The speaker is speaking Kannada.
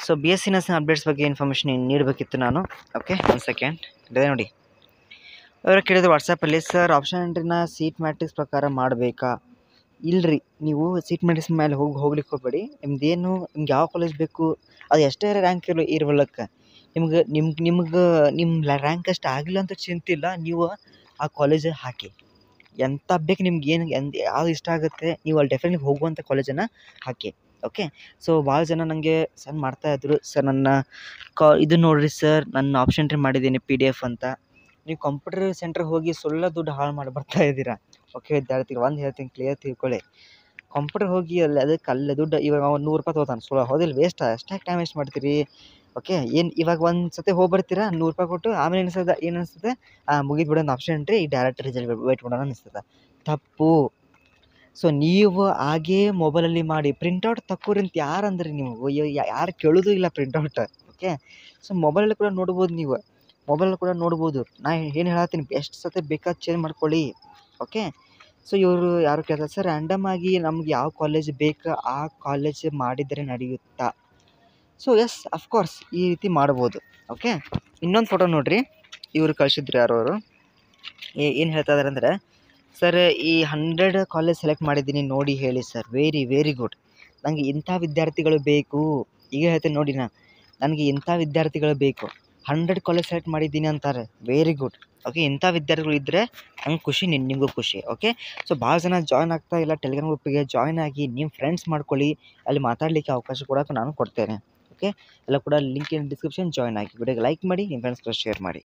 so B S C nursing updates ಬಗ್ಗೆ ಇನ್ಫಾರ್ಮೇಷನ್ ನೀಡಬೇಕಿತ್ತು ನಾನು ಓಕೆ ಒಂದು ಸೆಕೆಂಡ್ ಇದೆ ನೋಡಿ ಅವರು ಕೇಳಿದ್ರು ವಾಟ್ಸಪ್ಪಲ್ಲಿ ಸರ್ ಆಪ್ಷನ್ ಎಂಟ್ರಿನ ಸೀಟ್ ಮ್ಯಾಟ್ರಿಕ್ಸ್ ಪ್ರಕಾರ ಮಾಡಬೇಕಾ ಇಲ್ರಿ ನೀವು ಸೀಟ್ ಮ್ಯಾಟ್ರಿಕ್ಸ್ ಮೇಲೆ ಹೋಗಿ ಹೋಗ್ಲಿಕ್ಕೆ ಹೋಗಬೇಡಿ ನಿಮ್ದೇನು ನಿಮ್ಗೆ ಯಾವ ಕಾಲೇಜ್ ಬೇಕು ಅದು ಎಷ್ಟೇ ರ್ಯಾಂಕ್ ಇರಲಿ ಇರ್ವಲ್ಲಕ್ಕ ನಿಮ್ಗೆ ನಿಮ್ಗೆ ನಿಮ್ಗೆ ನಿಮ್ಮ ರ್ಯಾಂಕ್ ಅಷ್ಟು ಆಗಿಲ್ಲ ಅಂತ ಚಿಂತಿಲ್ಲ ನೀವು ಆ ಕಾಲೇಜ್ ಹಾಕಿ ಎಂಥ ಬೇಕು ನಿಮ್ಗೆ ಏನು ಎಂತ ಯಾವ್ದು ಇಷ್ಟ ಆಗುತ್ತೆ ನೀವು ಅಲ್ಲಿ ಡೆಫಿನೆಟ್ಲಿ ಹೋಗುವಂಥ ಕಾಲೇಜನ್ನು ಹಾಕಿ ಓಕೆ ಸೊ ಭಾಳ ಜನ ನನಗೆ ಸೆಂಡ್ ಮಾಡ್ತಾಯಿದ್ರು ಸರ್ ನನ್ನ ಕಾ ಇದು ನೋಡಿರಿ ಸರ್ ನನ್ನ ಆಪ್ಷನ್ ಎಂಟ್ರಿ ಮಾಡಿದ್ದೀನಿ ಪಿ ಡಿ ಎಫ್ ಅಂತ ನೀವು ಕಂಪ್ಯೂಟರ್ ಸೆಂಟ್ರಿಗೆ ಹೋಗಿ ಸುಳ್ಳ ದುಡ್ಡು ಹಾಳು ಮಾಡಿ ಬರ್ತಾ ಇದ್ದೀರಾ ಓಕೆ ವಿದ್ಯಾರ್ಥಿಗಳು ಒಂದು ಹೇಳ್ತೀನಿ ಕ್ಲಿಯರ್ ತಿಳ್ಕೊಳ್ಳಿ ಕಂಪ್ಯೂಟರ್ ಹೋಗಿ ಅಲ್ಲಿ ಅದಕ್ಕೆ ಅಲ್ಲಿ ದುಡ್ಡು ಇವಾಗ ಅವ್ನು ನೂರು ರೂಪಾಯಿ ತೊಗೋತಾನೆ ಸುಳ್ಳು ಹೌದಿಲ್ಲ ವೇಸ್ಟ್ ಅಷ್ಟಾಗಿ ಟೈಮ್ ವೇಸ್ಟ್ ಮಾಡ್ತೀರಿ ಓಕೆ ಏನು ಇವಾಗ ಒಂದು ಸತಿ ಹೋಗಿ ಬರ್ತೀರಾ ನೂರು ರೂಪಾಯಿ ಕೊಟ್ಟು ಆಮೇಲೆ ಅನಿಸ್ತದೆ ಏನು ಅನಿಸ್ತದೆ ಮುಗಿದು ಬಿಡೋದು ಆಪ್ಷನ್ ಎಂಟ್ರಿ ಈ ಡೈರೆಕ್ಟ್ ರಿಸಲ್ಟ್ ವೇಟ್ ಮಾಡೋಣ ಅನಿಸ್ತದೆ ತಪ್ಪು ಸೊ ನೀವು ಹಾಗೇ ಮೊಬೈಲಲ್ಲಿ ಮಾಡಿ ಪ್ರಿಂಟೌಟ್ ತಕ್ಕೋರಿ ಅಂತ ಯಾರು ಅಂದ್ರಿ ನೀವು ಅಯ್ಯೋ ಯಾರು ಕೇಳೋದು ಇಲ್ಲ ಪ್ರಿಂಟೌಟ್ ಓಕೆ ಸೊ ಮೊಬೈಲಲ್ಲಿ ಕೂಡ ನೋಡ್ಬೋದು ನೀವು ಮೊಬೈಲಲ್ಲಿ ಕೂಡ ನೋಡ್ಬೋದು ನಾ ಏನು ಹೇಳತ್ತೀನಿ ಎಷ್ಟು ಸತಿ ಬೇಕಾದ ಚೇಂಜ್ ಮಾಡ್ಕೊಳ್ಳಿ ಓಕೆ ಸೊ ಇವರು ಯಾರು ಕೇಳ್ತಾರೆ ಸರ್ ರ್ಯಾಂಡಮ್ ಆಗಿ ನಮ್ಗೆ ಯಾವ ಕಾಲೇಜ್ ಬೇಕು ಆ ಕಾಲೇಜ್ ಮಾಡಿದರೆ ನಡೆಯುತ್ತಾ ಸೊ ಎಸ್ ಅಫ್ಕೋರ್ಸ್ ಈ ರೀತಿ ಮಾಡ್ಬೋದು ಓಕೆ ಇನ್ನೊಂದು ಫೋಟೋ ನೋಡಿರಿ ಇವರು ಕಳಿಸಿದ್ರು ಯಾರೋ ಅವರು ಏನು ಹೇಳ್ತಾ ಇದಾರೆ ಅಂದರೆ ಸರ್ ಈ ಹಂಡ್ರೆಡ್ ಕಾಲೇಜ್ ಸೆಲೆಕ್ಟ್ ಮಾಡಿದ್ದೀನಿ ನೋಡಿ ಹೇಳಿ ಸರ್ ವೆರಿ ವೆರಿ ಗುಡ್ ನನಗೆ ಇಂಥ ವಿದ್ಯಾರ್ಥಿಗಳು ಬೇಕು ಈಗ ಹೇಳ್ತೀನಿ ನೋಡಿ ನಾ ನನಗೆ ಇಂಥ ವಿದ್ಯಾರ್ಥಿಗಳು ಬೇಕು ಹಂಡ್ರೆಡ್ ಕಾಲೇಜ್ ಸೆಲೆಕ್ಟ್ ಮಾಡಿದ್ದೀನಿ ಅಂತಾರೆ ವೆರಿ ಗುಡ್ ಓಕೆ ಇಂಥ ವಿದ್ಯಾರ್ಥಿಗಳು ಇದ್ದರೆ ನಂಗೆ ಖುಷಿ ನಿನ್ ನಿಮಗೂ ಖುಷಿ ಓಕೆ ಸೊ ಭಾಳ ಜನ ಜಾಯ್ನ್ ಆಗ್ತಾ ಇಲ್ಲ ಟೆಲಿಗ್ರಾಮ್ ಗ್ರೂಪಿಗೆ ಜಾಯ್ನ್ ಆಗಿ ನಿಮ್ಮ ಫ್ರೆಂಡ್ಸ್ ಮಾಡ್ಕೊಳ್ಳಿ ಅಲ್ಲಿ ಮಾತಾಡಲಿಕ್ಕೆ ಅವಕಾಶ ಕೂಡ ನಾನು ಕೊಡ್ತೇನೆ ಓಕೆ ಎಲ್ಲ ಕೂಡ ಲಿಂಕ್ ಇನ್ ಡಿಸ್ಕ್ರಿಪ್ಷನ್ ಜಾಯ್ನ್ ಆಗಿ ವಿಡಿಯೋಗೆ ಲೈಕ್ ಮಾಡಿ ನಿಮ್ಮ ಫ್ರೆಂಡ್ಸ್ ಕೂಡ ಶೇರ್ ಮಾಡಿ